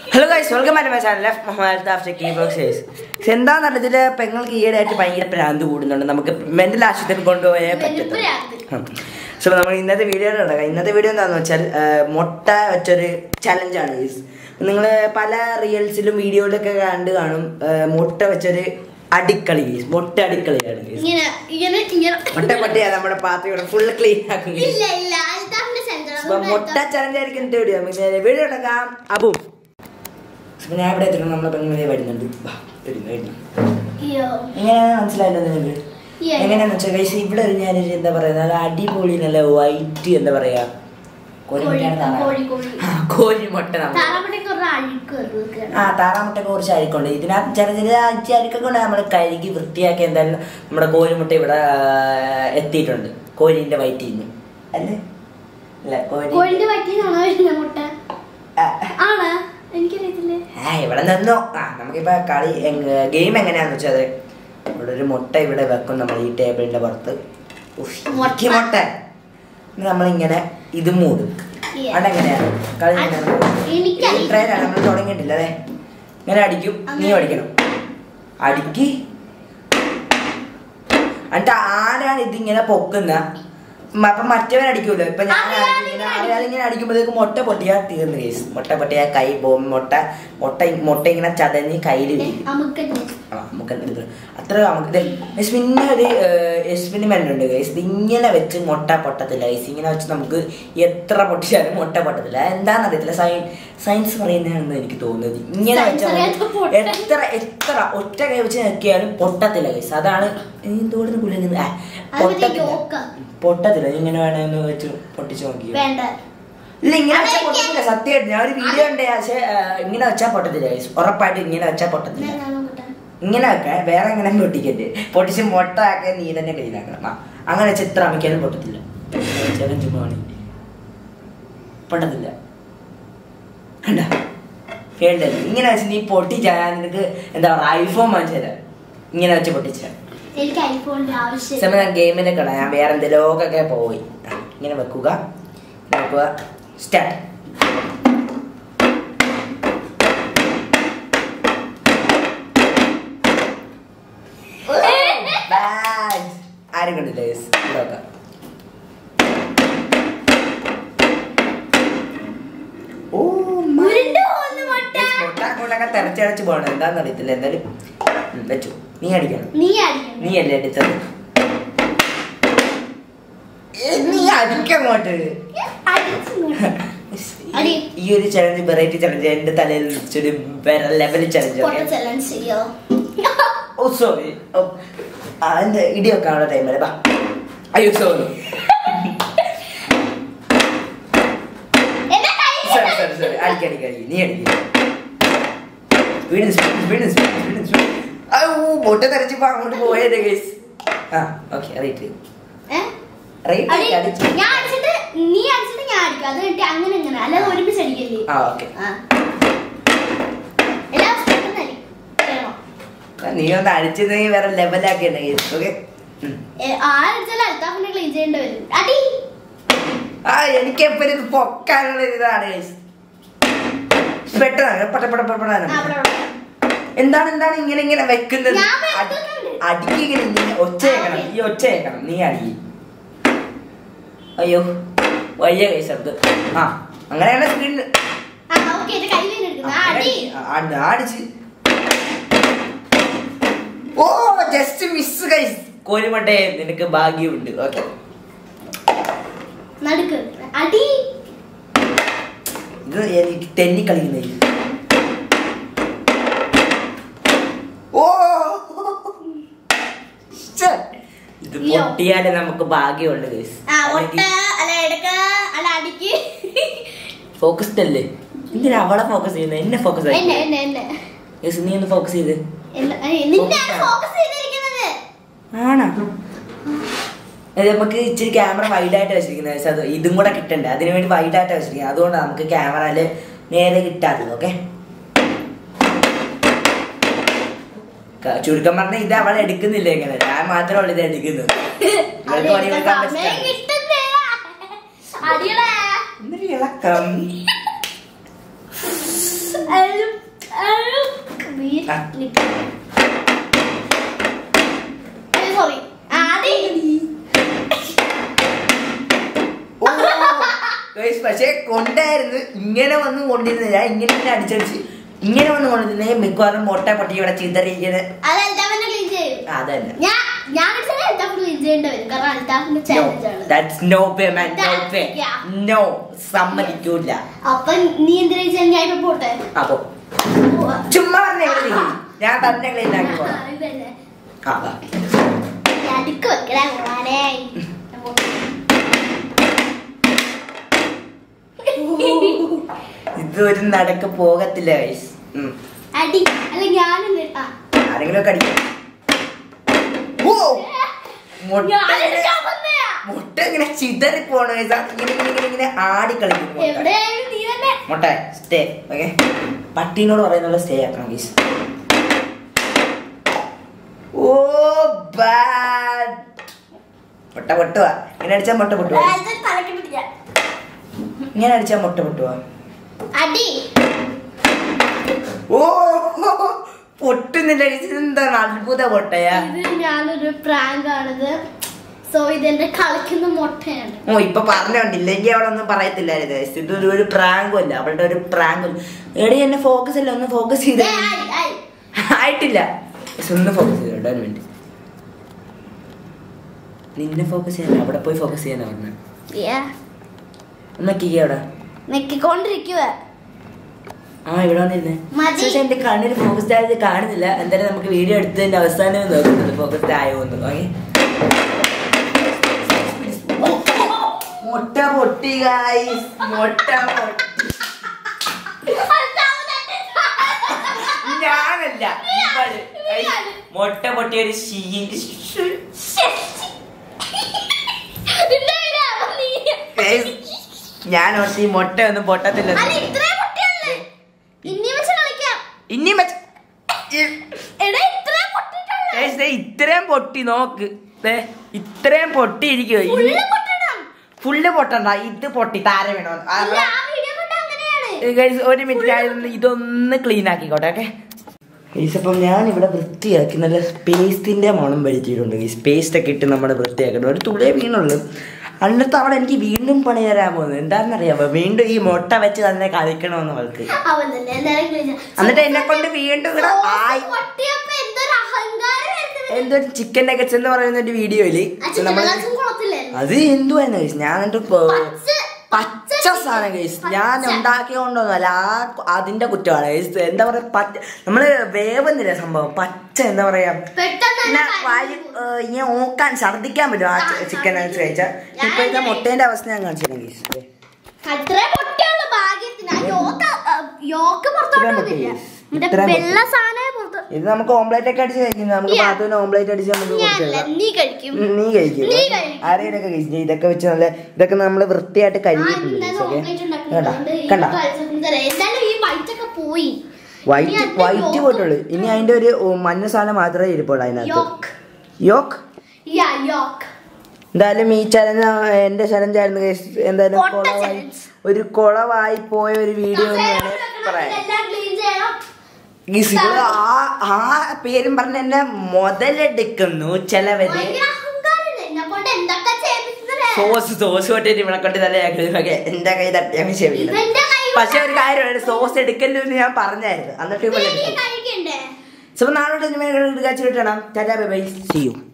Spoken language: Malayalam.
Hello guys welcome back my channel Muhammad ആഫ്റ്റർ കീ ബോക്സേഴ്സ് എന്താന്ന് ഇതില് പെങ്ങൾക്ക് ഈയിടെയായിട്ട് ഭയങ്കര ഭ്രാന്ത് കൂടുന്നുണ്ട് നമുക്ക് മെന്റൽ ആശുപത്രിയിൽ കൊണ്ടുപോയേ പറ്റത്തുള്ളൂ സോ നമ്മൾ ഇന്നത്തെ വീഡിയോ ഉണ്ടാക്കാം ഇന്നത്തെ വീഡിയോ എന്താണെന്ന് വെച്ചാൽ ആ, മുട്ട വെച്ചൊരു ചലഞ്ചാണ് ഗൈസ് നിങ്ങൾ പല റീൽസിലും വീഡിയോയിലൊക്കെ കണ്ട് കാണും ആ, മുട്ട വെച്ചൊരു അടിക്കളി ഗൈസ് മുട്ട അടിക്കളിയാണ് ഗൈസ് ഇങ്ങനെ ഇങ്ങനെ ഇങ്ങനെ മുട്ട പട്ടിയാ നമ്മുടെ പാത്രയുടെ ഫുൾ ക്ലീൻ ആക്കും guys. ഇല്ല ഇല്ല അൽത്താഫിന്റെ സെന്റർ അപ്പൊ മുട്ട ചലഞ്ച് ആയിരിക്കും ഇന്നത്തെ വീഡിയോ നമുക്ക് വീഡിയോ എടുക്കാം അപ്പു അപ്പൊ ഞാൻ ഇവിടെ എത്തിക്കണം നമ്മളെ പെങ്ങളെ വരുന്നുണ്ട് വാ, വരുന്നു, വരുന്നു. അയ്യോ എങ്ങനെയാ മനസ്സിലായല്ലോ നിങ്ങൾക്ക് Yeah. എങ്ങനെയാന്ന് വെച്ചാൽ guys, ഇവിടെ ഒരു ഞാനൊരു എന്താ പറയാ നല്ല അടിപൊളി നല്ല വൈറ്റ് എന്താ പറയാ കോഴിമുട്ടയാണ് കോഴി, താറാവ്. കോഴി, കോഴി. ആ, കോഴിമുട്ട നമ്മൾ താറാമുട്ടയ്ക്ക് കുറേ അഴുക്ക് വെക്കുക. ആ താറാമുട്ടൊക്കെ കുറച്ച് അഴുക്കുണ്ട് ഇതിനകത്ത് ചെറിയ ചെറിയ അഞ്ച് അഴുക്കൊക്കെ കൊണ്ട് നമ്മൾ കഴുകി വൃത്തിയാക്കി എന്തായാലും നമ്മുടെ കോഴിമുട്ട ഇവിടെ ആ, എത്തിയിട്ടുണ്ട് കോഴിന്റെ വയറ്റിൽ നിന്ന് അല്ലേ അല്ല കോഴി കോഴിന്റെ വറ്റിന്നാണോ വരുന്ന മുട്ട ആ, ആണ് എനിക്കറിയത്തില്ലേ ആ ഇവിടെ നിന്നോ ആ നമുക്കിപ്പോ കളി ഗെയിം എങ്ങനെയാന്ന് വെച്ചാൽ ഇവിടെ ഒരു മുട്ട ഇവിടെ വെക്കും നമ്മൾ ഈ ടേബിളിന്റെ പുറത്ത് ഉഫ്, മുട്ട. ഈ മുട്ട ഇനി നമ്മളിങ്ങനെ ഇത് മൂടും Yeah. അതെങ്ങനെയാണ് കളി എനിക്കറിയില്ല. ട്രെയിനാണ് നമ്മൾ തുടങ്ങിയിട്ടില്ല അല്ലേ ഇങ്ങനെ അടിക്കും നീ അങ്ങനെ. അടിക്കണം അടിക്ക് എന്നിട്ട് ആരാണ് ഇതിങ്ങനെ പൊക്കുന്ന മ- അപ്പൊ മറ്റവൻ അടിക്കൂല്ലോ ഇപ്പൊ ഞാൻ അറിയാതെ ഇങ്ങനെ ഇങ്ങനെ അറിയാതെ ഇങ്ങനെ അടിക്കുമ്പോഴേക്ക് മുട്ട പൊട്ടിയാ തീർന്നു കേസ് മുട്ട പൊട്ടിയാ കൈ പോകും മുട്ട മുട്ട മുട്ട ഇങ്ങനെ ചതഞ്ഞ് കയ്യിൽ വീഴും അമുക്കന്നെ ആ, നമുക്ക് എടുത്ത് അത്ര നമുക്ക് ദേ, ഗൈസ് പിന്നെ ഒരു എക്സ്പെരിമെന്റ് ഉണ്ട് ഗൈസ് ഇങ്ങനെ വെച്ച് മുട്ട പൊട്ടത്തില്ല ഗൈസ് ഇങ്ങനെ വെച്ച് നമുക്ക് എത്ര പൊട്ടിച്ചാലും മുട്ട പൊട്ടത്തില്ല എന്താണെന്ന് അറിയത്തില്ല സയൻ സയൻസ് പറയുന്നതാണെന്ന് എനിക്ക് തോന്നുന്നത് ഇങ്ങനെ Science വെച്ചാൽ അറിയാത്ത പൊട്ട. എത്ര എത്ര ഒറ്റ കൈ വെച്ച് നോക്കിയാലും പൊട്ടത്തില്ല ഗൈസ് അതാണ് എന്തോടുന്ന് കുലുങ്ങുന്നത് ആ, അത് മറ്റേ പൊട്ടത്തില്ല യോക്ക. പൊട്ടത്തില്ല ഇങ്ങനെ വേണമെന്ന് വെച്ച് പൊട്ടിച്ച് നോക്കി വേണ്ട ഇല്ല ഇങ്ങനെ വെച്ചാൽ അതെനിക്ക് പൊട്ടത്തില്ല സത്യമായിട്ട് ഞാൻ ഒരു വീഡിയോ ഉണ്ട് പക്ഷേ ആ, ഇങ്ങനെ വെച്ചാൽ പൊട്ടത്തില്ല guys. ഉറപ്പായിട്ട് ഇങ്ങനെ വെച്ചാൽ പൊട്ടത്തില്ല ഞാൻ- ഞാൻ നോക്കട്ടെ. ഇങ്ങനെ വെക്കാൻ വേറെ എങ്ങനെ പൊട്ടിക്കരുത് പൊട്ടിച്ച് മൊട്ട ആക്കാൻ നീ തന്നെ ക്ലീനാക്കണം ആ അങ്ങനെ ചിത്രം അമിക്കാനും പൊട്ടത്തില്ല ചില ചുമ്മാണ് പൊട്ടത്തില്ല കണ്ട ഫേൾഡ് ഇങ്ങനെ വെച്ച് നീ പൊട്ടിച്ചാ ഞാൻ നിനക്ക് എന്താ പറയുക ഐഫോൺ വാങ്ങിച്ചു തരാം ഇങ്ങനെ വെച്ച് പൊട്ടിച്ച എനിക്ക് ഐഫോണിന്റെ ആവശ്യം സമയം ഞാൻ ഗെയിമിന്റെ കട ഞാൻ വേറെ എന്തെങ്കിലുമൊക്കെ പോയി ആ, ഇങ്ങനെ വെക്കുക ഇങ്ങനെ വെക്കുക സ്റ്റാർട്ട് ആരും കണ്ടില്ല guys. ഇവിടെ വെക്കാം ഓ ഉരുണ്ടു പോകുന്നു മുട്ട. മുട്ട കൊണ്ടൊക്കെ തെരച്ചടച്ച് പോകണം എന്താന്ന് അറിയത്തില്ല എന്തായാലും ഉം, വെച്ചു നീ അടിക്കണം നീ അടിക്കണം നീ അല്ലേ അടിച്ചത് ഏ, നീ അടിക്കങ്ങോട്ട് അടിച്ചു ഇങ്ങോട്ട്. അടി. ഈ ഒരു ചലഞ്ച് വെറൈറ്റി ചലഞ്ച് എന്റെ തലയിൽ വെച്ചൊരു വേറെ ലെവൽ ചലഞ്ച് പൊട്ട ചലഞ്ച് ചെയ്യോ ഓ സോറി എന്താ ഇടിയൊക്കെ ആണോ ടൈമല്ലേ ബാ അയ്യോ സോറി എന്റെ കൈ സോറി സോറി സോറി അടിക്ക അടിക്ക അടിക്ക നീ അടിക്ക വീണ്ടും സ്പീഡ് വീണ്ടും സ്പീഡ് വീണ്ടും സ്പീഡ് ഔ മുട്ട തെരച്ചിപ്പോ അങ്ങോട്ട് പോയത് ഗൈസ് ആ ഓക്കെ അറിയിട്ട് ഏ? റൈറ്റ് അടി. അടിച്ചു ഞാൻ അടിച്ചിട്ട് നീ അടിച്ചിട്ട് ഞാൻ അടിക്കും അത് കഴിഞ്ഞിട്ട് അങ്ങനെ അങ്ങനെ അല്ലാതെ ഒരുമിച്ച് അടിക്കല്ലേ ആ ഓക്കെ ആ. എല്ലാം പെട്ടെന്ന് അടി. ചെയ്യണം. നീ ഒന്ന് അടിച്ചിരുന്നെങ്കിൽ വേറെ ലെവലാക്കിയാണ് ഗൈസ് ഓക്കെ ഏ, ആരടിച്ചാലും അൽത്താഫിനെ ക്ലീൻ ചെയ്യേണ്ടി വരും അടി ആ എനിക്ക് എപ്പോഴും ഇത് പൊക്കാനുള്ള ഇതാണ് ഗൈസ് പെട്ടെന്ന് പെട്ട പെട്ട ആ, പെട്ടെന്ന് അവിടെ, അവിടെ. എന്താണ് എന്താണ് ഇങ്ങനെ ഇങ്ങനെ വെക്കുന്നത് ഞാൻ അടി- വെക്കുന്നുണ്ട്. അടിക്ക് ഇങ്ങനെ ഇങ്ങനെ ഒച്ച ആ, കേൾക്കണം ഓക്കേ. ഈ ഒച്ച കേൾക്കണം നീ അടി അയ്യോ വയ്യ കൈ ശബ്ദം ആ അങ്ങനെയാണ് സ്ക്രീനിൽ ആ ഓക്കെ എന്റെ കൈ വേദന എടുക്കുന്നു ആ, അടി അടിച്ച് ഓ ജസ്റ്റ് മിസ് കൈസ് കോരിമട്ടെ നിനക്ക് ഭാഗ്യമുണ്ട് ഓക്കെ നടുക്ക് അടി ഇത് എനിക്ക് തെന്നി കളിക്കുന്നത് ഓ ശ്ശെ. ഇത് അയ്യോ. പൊട്ടിയാലേ നമുക്ക് ഭാഗ്യമുള്ളു ഗൈസ് ആ ഒട്ട അല്ല എടുക്ക അല്ല അടിക്ക് ഫോക്കസ്ഡ് അല്ലേ എന്തിനാ അവളെ ഫോക്കസ് ചെയ്യുന്നത് എന്നെ ഫോക്കസ് എന്നെ എന്നെ എന്നെ ഗൈസ് നീ ഒന്ന് ഫോക്കസ് ചെയ്ത് എന്നെ- ഏയ്, നിന്നെയാണ് Focus ആ. ഫോക്കസ് ചെയ്തിരിക്കുന്നത് ആണോ അത് നമുക്ക് ഇച്ചിരി ക്യാമറ വൈഡ് ആയിട്ട് വെച്ചിരിക്കുന്നത് പക്ഷെ അത് ഇതും കൂടെ കിട്ടണ്ടേ അതിനു വേണ്ടി വൈഡ് ആയിട്ട് വെച്ചിരിക്കുന്നത് അതുകൊണ്ടാണ് നമുക്ക് ക്യാമറയില് നേരെ കിട്ടാത്തത് ഓക്കെ ചുരുക്കം പറഞ്ഞ ഇത് അവൾ എടുക്കുന്നില്ല ഇങ്ങനെ ഞാൻ മാത്രമേ ഇത് എടുക്കുന്നത് അത് ഇവൾക്ക് പണി എടുക്കാൻ കൊടുക്കാൻ സമയം പറ്റില്ല. കിട്ടുന്നില്ല അടിയടാ എന്തൊരു ഇളക്കം അയ്യോ ആ. സോറി ആദ്യം ഓ, guys, പക്ഷേ കൊണ്ടായിരുന്നു ഇങ്ങനെ വന്ന് കൊണ്ടിരുന്ന ഞാൻ ഇങ്ങനെ ഇങ്ങനെ അടിച്ചടിച്ച് ഇങ്ങനെ വന്ന് കൊണ്ടിരുന്നേ മിക്കവാറും മുട്ട പൊട്ടി ഇവിടെ ചിതറിയിരിക്കുന്നത് അത് അൽത്താഫിനെ ക്ലീൻ ചെയ്യും അതല്ല ഞാൻ ഞാൻ വിളിച്ചാൽ അൽത്താഫ് ക്ലീൻ ചെയ്യേണ്ടി വരും കാരണം അൽത്താഫിന്റെ ചാലഞ്ച് ആണ് that's no pay man no pay Yeah. No സമ്മതിക്കൂല അപ്പൊ നീ എന്തിനാ ചോദിച്ചാൽ ഞാൻ ഇപ്പൊ പോട്ടെ അപ്പൊ ചുമ്മാ പറഞ്ഞ ഇവിടെ നിൽക്കും ഞാൻ തന്നെ ക്ലീൻ ആക്കി പോകാം ആ, ഇതല്ലേ. ആ, വാ. ഞാൻ അടുക്ക് വെക്കലാ മോനെ ഇതൊരു നടക്ക് പോകത്തില്ല guys. ഉം. അടി അല്ല ഞാനും ആ ആരെങ്കിലും ഒക്കെ അടിക്കും ഓ മുട്ട ഞാനും ഇങ്ങനെ- ചുമന്നയാ. മുട്ട ഇങ്ങനെ ചിതറി പോണ guys. അത് ഇങ്ങനെ ഇങ്ങനെ ഇങ്ങനെ ഇങ്ങനെ ആടി കളിക്കുന്നു മുട്ട. എവിടെയായാലും നീ തന്നെ മുട്ട സ്റ്റേ ഓക്കെ പട്ടീനോട് പറയുന്നുള്ള സ്റ്റേ ആക്കണം ഗീസ് ഓ ബാഡ് മുട്ട പൊട്ടുക ഇങ്ങനെ അടിച്ചാൽ മുട്ട പൊട്ടുക വേറെ തലക്ക് പിടിക്കാം ഇങ്ങനെ അടിച്ചാൽ മുട്ട പൊട്ടുക അടി ഓ പൊട്ടുന്നില്ല guys. ഇതെന്താണ് അത്ഭുത പൊട്ടയാ ഇത് ഞാനൊരു പ്രാങ്ക് ആണിത് സോ ഇതെന്റെ കളിക്കുന്ന മുട്ടയാണ് ഓ ഇപ്പൊ പറഞ്ഞോണ്ടില്ലെങ്കിൽ അവിടെ ഒന്നും പറയത്തില്ലായിരുന്നു guys. ഇതൊരു ഒരു പ്രാങ്കും അല്ല അവളുടെ ഒരു പ്രാങ്കും എടി എന്നെ ഫോക്കസ് അല്ല ഒന്ന് ഫോക്കസ് ചെയ്ത് ഏ, ആയി, ആയി. ആയിട്ടില്ല പക്ഷെ ഒന്ന് ഫോക്കസ് ചെയ്തോ ഒരു മിനിറ്റ് നിന്നെ ഫോക്കസ് ചെയ്യാൻ അവിടെ പോയി ഫോക്കസ് ചെയ്യാനാ പറഞ്ഞത് Yeah. ഒന്ന് കീ അവിടെ നെക്കിക്കൊണ്ടിരിക്കുക ആ ഇവിടെ വന്നിരുന്നേ മതി. പക്ഷെ എന്റെ കണ്ണിന് ഫോക്കസ്ഡ് ആയത് കാണുന്നില്ല എന്തായാലും നമുക്ക് വീഡിയോ എടുത്തതിന്റെ അവസാനം നോക്കുന്നുണ്ട് ഫോക്കസ്ഡ് ആയോ എന്ന് ഓക്കെ മുട്ട പൊട്ടി ഗായ്സ് മുട്ട പൊട്ടി ഞാനല്ല ഇവള്. Guys, മുട്ട പൊട്ടിയ ഒരു ഷീ Guys, ഞാൻ ഓർത്തി മുട്ട ഒന്നും പൊട്ടത്തില്ല ഇനി വെച്ച് കളിക്കാം ഇനിയും വെച്ച് എടാ ഇത്രയും പൊട്ടിട്ടുള്ളൂ Guys, ദേ ഇത്രയും പൊട്ടി നോക്ക് ദേ ഇത്രയും പൊട്ടിയിരിക്കുക ഫുള്ള് പൊട്ടണം ഫുള്ള് പൊട്ടണ്ട ഇത് പൊട്ടി താര വേണോ ഇല്ല ആ വീഡിയോ കൊണ്ട് അങ്ങനെയാണ് ഗൈസ് ഒരു മിനിറ്റ് ആയിരുന്നു ഇതൊന്ന് ക്ലീൻ ആക്കിക്കോട്ടെ ഓക്കെ ഗൈസ് അപ്പം ഞാൻ ഇവിടെ വൃത്തിയാക്കി നല്ല പേസ്റ്റിന്റെ മണം വരുത്തിയിട്ടുണ്ട് ഗൈസ് പേസ്റ്റ് ഒക്കെ ഇട്ട് നമ്മുടെ വൃത്തിയാക്കണം ഒരു തുളേ വീണുള്ളൂ അന്നത്തെ അവിടെ എനിക്ക് വീണ്ടും പണി തരാൻ പോകുന്നത് എന്താണെന്നറിയാമോ വീണ്ടും ഈ മുട്ട വെച്ച് തന്നെ കളിക്കണമെന്ന് അവൾക്ക് അവൻ തന്നെ എന്തായാലും clean ചെയ്യാം. എന്നിട്ട് എന്നെ കൊണ്ട് വീണ്ടും ഇവിടെ സോസ് ആയി പൊട്ടിയപ്പോ എന്തൊരു അഹങ്കാരം ആയിരുന്നു എന്തോ ചിക്കൻ നഗറ്റ്സ് എന്ന് പറയുന്ന ഒരു വീഡിയോയില് ആ ചിക്കൻ നമ്മൾ ഗ്ലാസും കുളത്തില്ലായിരുന്നു അത് എന്തുവായിരുന്നു ഗൈസ് ഞാൻ എന്നിട്ട് ഇപ്പൊ- പച്ച പച്ച സാധനം ഗൈസ് ഞാൻ പച്ച. ഉണ്ടാക്കിയോണ്ടൊന്നുമല്ല ആ അതിന്റെ കുറ്റമാണ് ഗൈസ് എന്താ പറയാ പച്ച നമ്മള് വേവുന്നില്ല സംഭവം പച്ച എന്താ പറയാ പെട്ടെന്ന് പിന്നെ തന്നെ വാരി ഏഹ്, ഇങ്ങനെ ഓക്കാൻ ഛർദിക്കാൻ പറ്റും ആ ആ, ചിക്കൻ ഛർദ്ദിക്കും. കഴിച്ചാൽ ഞാൻ ഇപ്പൊ ഇതാ ഇങ്ങനെ- മുട്ടേന്റെ അവസ്ഥ ഞാൻ കാണിച്ചു ഗൈസ് അത്രേ പൊട്ടിയുള്ളൂ ഭാഗ്യത്തിന് ആ യോക്ക് ആ, യോക്ക് പുറത്തോട്ട് ഇത്രയും വന്നില്ല പൊട്ടി. മറ്റേ ഇത്രയും പൊട്ടി. വെള്ള സാധനമേ പുറത്ത് ഇത് നമുക്ക് ഓംലേറ്റ് ഒക്കെ അടിച്ച് കഴിക്കുന്നത് നമുക്ക് Yeah. പാത്തുവിന് ഓംലേറ്റ് അടിച്ച് നമുക്ക് ഞാനല്ല കൊടുത്തേക്കാം നീ കഴിക്കും ഉം, നീ കഴിക്കും നീ കഴിക്കും. ആരെയൊക്കെ കഴിച്ചു ഇതൊക്കെ വെച്ച് നല്ല ഇതൊക്കെ നമ്മൾ വൃത്തിയായിട്ട് ആ, കഴുകിയിട്ടുണ്ട് ഇന്നലെ guys, okay? chocolate കണ്ട ഉണ്ടാക്കുന്നുണ്ട്. ഈ കണ്ട കളിച്ചപ്പോൾ തരാം. എന്തായാലും ഈ white ഒക്കെ പോയി വൈറ്റ് ഇനി അതിന്റെ വൈറ്റ് yolk പോയിട്ടുള്ളൂ ഇനി അതിന്റെ ഒരു ഉം, മഞ്ഞ സാധനം മാത്രമേ ഇരിപ്പുള്ളൂ അതിനകത്ത് യോക്ക് യോക്ക് യാ യോക്ക് എന്തായാലും ഈ ചലഞ്ച് എന്റെ ചലഞ്ച് ആയിരുന്നു guys. എന്തായാലും പൊട്ട കുളവായി challenge. ഒരു കുളവായി പോയ ഒരു വീഡിയോ എന്ന് വേണേ പറയാം എല്ലാം ക്ലീൻ ചെയ്യണം Guys, ഇവള് ആ ആ പേരും പറഞ്ഞ എന്നെ മുതലെടുക്കുന്നു ചിലവര് ഭയങ്കര അഹങ്കാരമാണ്. എന്നെ കൊണ്ട് എന്തൊക്കെ ചെയ്യിപ്പിച്ചത് സോസ് സോസ് തൊട്ടിട്ട് ഇവളെ കൊണ്ട് തന്നെ ഓക്കെ എന്റെ കൈ തട്ടിയാൽ ശരിയില്ല ഇവന്റെ കൈ പക്ഷെ ഒരു കാര്യമാണ് സോസ് എടുക്കല്ലോ എന്ന് ഞാൻ പറഞ്ഞായിരുന്നു എന്നിട്ട് ഇവളെ നീ എടുത്തു കഴിക്കണ്ടേ സോ നാളോട്ട് കിട്ടണം tata bye bye see U